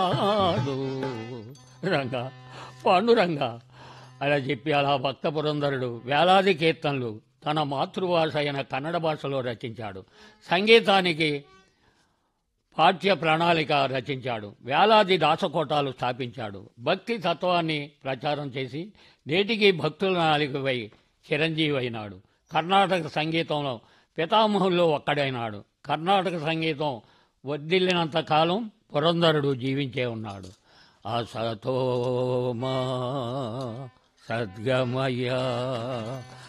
ఆడు రంగా పాండురంగా అలా చెప్పి అలా భక్త పురంధరుడు వేలాది కీర్తనలు తన మాతృభాష అయిన కన్నడ భాషలో రచించాడు సంగీతానికి పాఠ్య ప్రణాళిక రచించాడు వేలాది దాసకోటాలు స్థాపించాడు భక్తి తత్వాన్ని ప్రచారం చేసి నేటికి భక్తుల నాలికపై చిరంజీవి అయినాడు కర్ణాటక సంగీతంలో పితామహుల్లో ఒక్కడైనాడు కర్ణాటక సంగీతం వర్ధిల్లినంత కాలం పురంధరుడు జీవించే ఉన్నాడు అసతోమా సద్గమయ